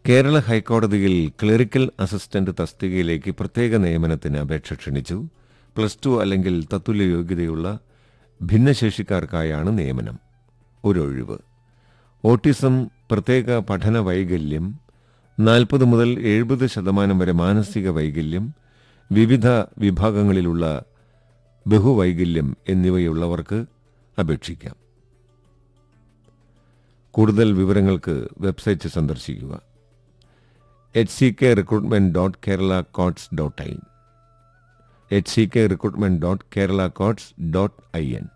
കേരള ഹൈക്കോടതിയിൽ clerical assistant തസ്തികയിലേക്ക് പ്രത്യേക നിയമനത്തിന് അപേക്ഷ ക്ഷണിച്ചു പ്ലസ് ടു അല്ലെങ്കിൽ തത്തുല്യ യോഗ്യതയുള്ള ഭിന്നശേഷിക്കാർക്കായാണ് നിയമനം ഒരൊഴിവ് ഓട്ടിസം പ്രത്യേക പഠന വൈകല്യം നാൽപ്പത് മുതൽ എഴുപത് ശതമാനം വരെ മാനസിക വൈകല്യം വിവിധ വിഭാഗങ്ങളിലുള്ള ബഹുവൈകല്യം എന്നിവയുള്ളവർക്ക് അപേക്ഷിക്കാം കൂടുതൽ വിവരങ്ങൾക്ക് വെബ്സൈറ്റ് സന്ദർശിക്കുക H C K recruitment dot Kerala courts dot I H C K recruitment dot Kerala courts dot I N